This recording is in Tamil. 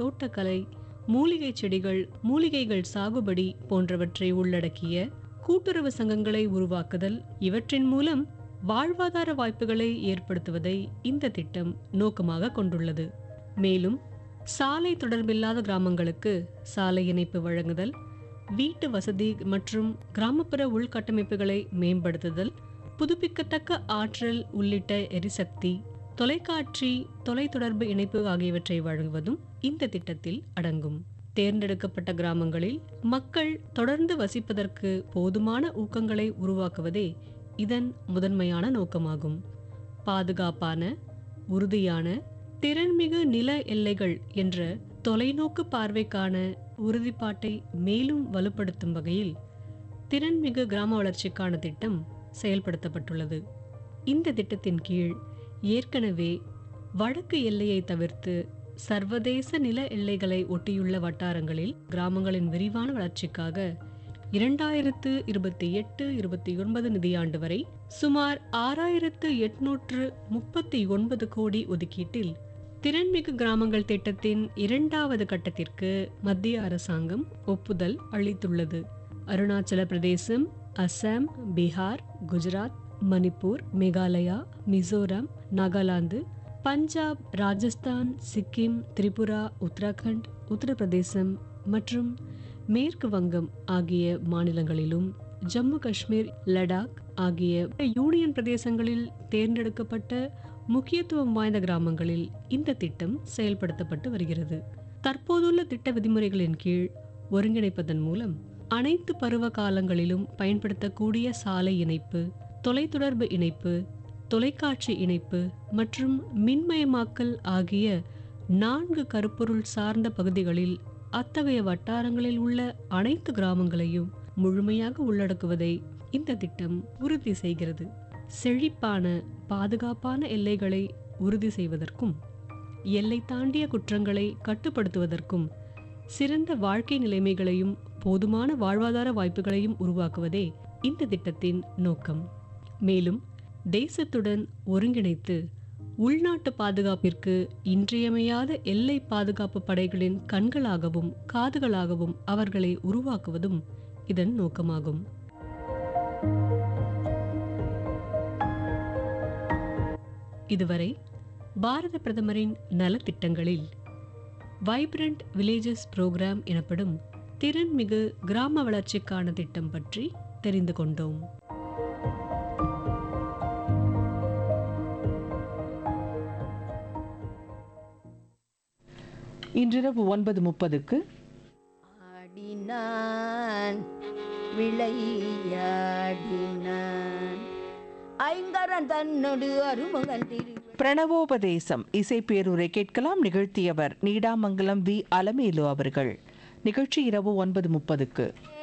தோட்டக்கலை மூலிகை செடிகள் மூலிகைகள் சாகுபடி போன்றவற்றை உள்ளடக்கிய கூட்டுறவு சங்கங்களை உருவாக்குதல் இவற்றின் மூலம் வாழ்வாதார வாய்ப்புகளை ஏற்படுத்துவதை இந்த திட்டம் நோக்கமாக கொண்டுள்ளது மேலும் சாலை தொடர்பில்லாத கிராமங்களுக்கு சாலை இணைப்பு வழங்குதல் வீட்டு வசதி மற்றும் கிராமப்புற உள்கட்டமைப்புகளை மேம்படுத்துதல் புதுப்பிக்கத்தக்க ஆற்றல் உள்ளிட்ட எரிசக்தி தொலைக்காட்சி தொலைத்தொடர்பு இணைப்பு ஆகியவற்றை வழங்குவதும் இந்த திட்டத்தில் அடங்கும் தேர்ந்தெடுக்கப்பட்ட கிராமங்களில் மக்கள் தொடர்ந்து வசிப்பதற்கு போதுமான ஊக்கங்களை உருவாக்குவதே இதன் முதன்மையான நோக்கமாகும் பாதுகாப்பான உறுதியான திறன்மிகு நில எல்லைகள் என்ற தொலைநோக்கு பார்வைக்கான உறுதிப்பாட்டை மேலும் வலுப்படுத்தும் வகையில் திறன்மிகு கிராம வளர்ச்சிக்கான திட்டம் செயல்படுத்தப்பட்டுள்ளது இந்த திட்டத்தின் கீழ் ஏற்கனவே வடக்கு எல்லையை தவிர்த்து சர்வதேச நில எல்லைகளை ஒட்டியுள்ள வட்டாரங்களில் கிராமங்களின் விரிவான வளர்ச்சிக்காக இரண்டாயிரத்து இருபத்தி எட்டு இருபத்தி ஒன்பது நிதியாண்டு வரை சுமார் ஆறாயிரத்து எட்நூற்று முப்பத்தி ஒன்பது கோடி ஒதுக்கீட்டில் திறன்மிகு கிராமங்கள் திட்டத்தின் இரண்டாவது கட்டத்திற்கு மத்திய அரசாங்கம் ஒப்புதல் அளித்துள்ளது அருணாச்சல பிரதேசம் அசாம் பீகார் குஜராத் மணிப்பூர் மேகாலயா மிசோரம் நாகாலாந்து பஞ்சாப் ராஜஸ்தான் சிக்கிம் திரிபுரா உத்தராகண்ட் உத்தரப்பிரதேசம் மற்றும் மேற்கு வங்கம் ஆகிய மாநிலங்களிலும் ஜம்மு காஷ்மீர் லடாக் ஆகிய யூனியன் பிரதேசங்களில் தேர்ந்தெடுக்கப்பட்ட முக்கியத்துவம் வாய்ந்த கிராமங்களில் இந்த திட்டம் செயல்படுத்தப்பட்டு வருகிறது தற்போதுள்ள திட்ட விதிமுறைகளின் கீழ் ஒருங்கிணைப்பதன் மூலம் அனைத்து பருவ காலங்களிலும் பயன்படுத்தக்கூடிய சாலை இணைப்பு தொலைத்தொடர்பு இணைப்பு தொலைக்காட்சி இணைப்பு மற்றும் மின்மயமாக்கல் ஆகிய நான்கு கருப்பொருள் சார்ந்த பகுதிகளில் அத்தகைய வட்டாரங்களில் உள்ள அனைத்து கிராமங்களையும் முழுமையாக உள்ளடக்குவதை இந்த திட்டம் உறுதி செய்கிறது செழிப்பான பாதுகாப்பான எல்லைகளை உறுதி செய்வதற்கும் எல்லை தாண்டிய குற்றங்களை கட்டுப்படுத்துவதற்கும் சிறந்த வாழ்க்கை நிலைமைகளையும் போதுமான வாழ்வாதார வாய்ப்புகளையும் உருவாக்குவதே இந்த திட்டத்தின் நோக்கம் மேலும் தேசத்துடன் ஒருங்கிணைத்து உள்நாட்டு பாதுகாப்பிற்கு இன்றியமையாத எல்லை பாதுகாப்பு படைகளின் கண்களாகவும் காதுகளாகவும் அவர்களை உருவாக்குவதும் இதன் நோக்கமாகும் இதுவரை பாரத பிரதமரின் நலத்திட்டங்களில் வைப்ரண்ட் வில்லேஜஸ் புரோகிராம் எனப்படும் திறன்மிகு கிராம வளர்ச்சிக்கான திட்டம் பற்றி தெரிந்து கொண்டோம் இன்றிரவு ஒன்பது முப்பதுக்கு ஆடினான் விளையாடினான் ஐங்கரன் தன்னொடு அருமகன் திரு பிரணவோபதேசம் இசை பேரூரை கேட்கலாம் நிகழ்த்தியவர் நீடாமங்கலம் வி அலமேலு அவர்கள் நிகழ்ச்சி இரவு ஒன்பது முப்பதுக்கு